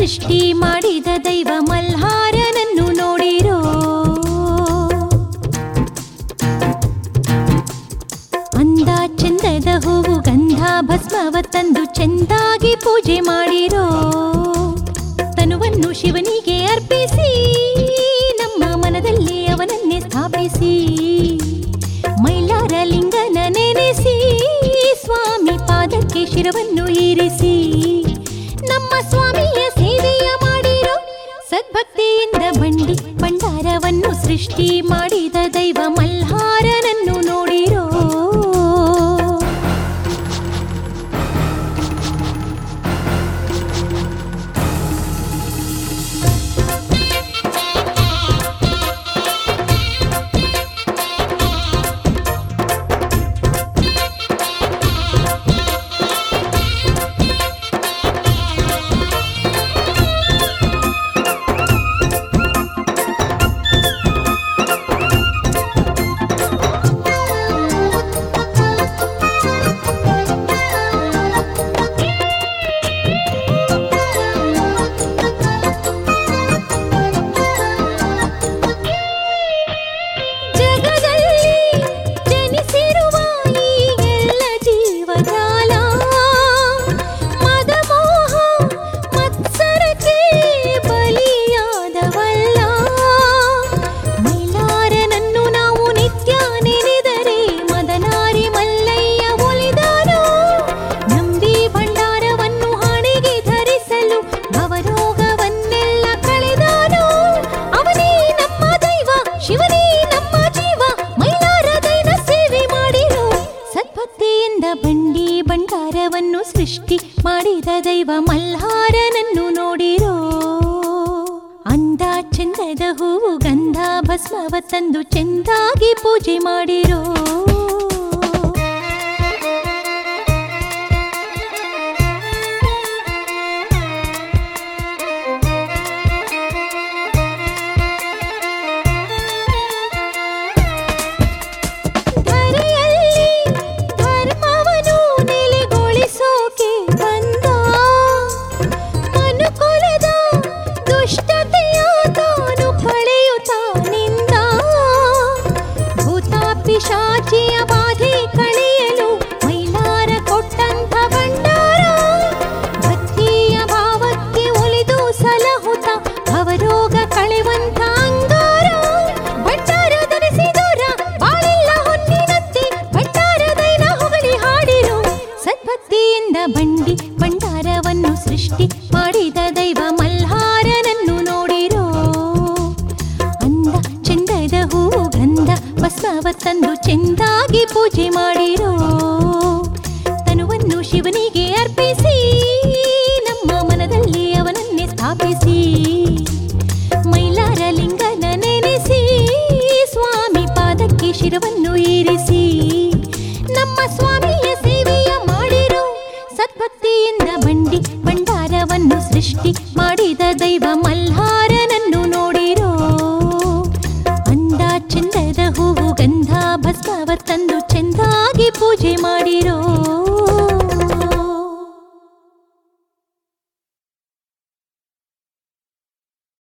ಸೃಷ್ಟಿ ಮಾಡಿದ ದೈವ ಮಲ್ಹಾರನನ್ನು ನೋಡಿರೋ ಅಂದ ಚಂದದ ಹೂವು ಗಂಧ ಭಸ್ಮವ ತಂದು ಚೆಂದಾಗಿ ಪೂಜೆ ಮಾಡಿರೋ ತನುವನ್ನು ಶಿವನಿಗೆ ಅರ್ಪಿಸಿ ನಮ್ಮ ಮನದಲ್ಲಿ ಅವನನ್ನೇ ಸ್ಥಾಪಿಸಿ ಮೈಲಾರ ಲಿಂಗನ ನೆನೆಸಿ ಸ್ವಾಮಿ ಪಾದಕ್ಕೆ ಶಿರವನ್ನು ಇರಿಸಿ ನಮ್ಮ ಸ್ವಾಮಿಯ ಸೇವೆಯ ಮಾಡಿರೋ ಸದ್ಭಕ್ತಿಯಿಂದ ಬಂಡಿ ಭಂಡಾರವನ್ನು ಸೃಷ್ಟಿ ಮಾಡಿದ ದೈವ ಮಲ್ಹಾರನನ್ನು ನೋಡಿರೋ ಜಗದಲ್ಲಿ ಜನಿಸಿರುವ ಈ ಎಲ್ಲ ಜೀವಜಾಲ ಮದಮೋಹ ಮತ್ಸರಕ್ಕೆ ಬಲಿಯಾದವಲ್ಲ ಮೈಲಾರನನ್ನು ನಾವು ನಿತ್ಯ ನೆನೆದರೆ ಮದನಾರಿ ಮಲ್ಲಯ್ಯ ಒಲಿದಾನು ನಂಬಿ ಭಂಡಾರವನ್ನು ಹಣೆಗೆ ಧರಿಸಲು ಭವರೋಗವನ್ನೆಲ್ಲ ಕಳೆದಾನು ಅವನೇ ನಮ್ಮ ದೈವ ಶಿವನೇ ನಮ್ಮ ಜೀವ ಮೈಲಾರ ದೈನ ಸೇವೆ ಮಾಡಿರೋ ಸದ್ಭಕ್ತಿಯಿಂದ ಬಂಡಿ ಭಂಡಾರವನ್ನು ಸೃಷ್ಟಿ ಮಾಡಿದ ದೈವ ಮಲ್ಹಾರನನ್ನು ನೋಡಿರೋ ಅಂದ ಚಂದದ ಹೂವು ಗಂಧ ಭಸ್ಮವ ತಂದು ಚೆಂದಾಗಿ ಪೂಜೆ ಮಾಡಿರೋ ಧರೆಯಲ್ಲಿ ಧರ್ಮವನ್ನು ನೆಲೆಗೊಳಿಸೋಕೆ ಬಂದ ಮನುಕುಲದ ದುಷ್ಟತೆಯ ತಾನು ಕಳೆಯುತ್ತಾ ನಿಂದ ಭೂತ ಪಿಶಾಚಿಯ ಬಾಧೆ ಕಳೆಯಲು ಮೈಲಾರ ಕೊಟ್ಟಂತ ಭಂಡಾರ ಭಕ್ತಿಯ ಭಾವಕ್ಕೆ ಒಲಿದು ಸಲಹುತ ಭವರೋಗ ಕಳೆವಂತ ಅಂಗಾರ ಭಂಡಾರ ಧರಿಸಿದೋರ ಬಾಳಿಲ್ಲ ಹೊನ್ನಿನಂತೆ ಭಂಡಾರ ದೈನ ಹೊಗಳಿ ಹಾಡಿರು ಸದ್ಭಕ್ತಿಯಿಂದ ಬಂಡಿ ಭಂಡಾರವನ್ನು ಸೃಷ್ಟಿ ಮಾಡಿದ ದೈವ ಮಲ್ಹಾರನನ್ನು ನೋಡಿರೋ ಅಂದ ಚಂದದ ಹೂವು ಗಂಧ ಭಸ್ಮವ ತಂದು ಚೆಂದಾಗಿ ಪೂಜೆ ಮಾಡಿರೋ ತನುವನ್ನು ಶಿವನಿಗೆ ಅರ್ಪಿಸಿ ನಮ್ಮ ಮನದಲ್ಲಿ ಅವನನ್ನೇ ಸ್ಥಾಪಿಸಿ ಮೈಲಾರ ಲಿಂಗನ ನೆನೆಸಿ ಸ್ವಾಮಿ ಪಾದಕ್ಕೆ ಶಿರವನ್ನು ಇರಿಸಿ ನಮ್ಮ ಸ್ವಾಮಿಯ ಸೇವೆಯ ಮಾಡಿರೋ ಸದ್ಭಕ್ತಿಯಿಂದ ಬಂಡಿ ಭಂಡಾರವನ್ನು ಸೃಷ್ಟಿ ಮಾಡಿದ ದೈವ ಮಲ್ಹಾರನನ್ನು ನೋಡಿರೋ ಅಂದ ಚಂದದ ಹೂವು ಗಂಧ ಭಸ್ಮವ ತಂದು ಚೆಂದಾಗಿ ಪೂಜೆ ಮಾಡಿರೋ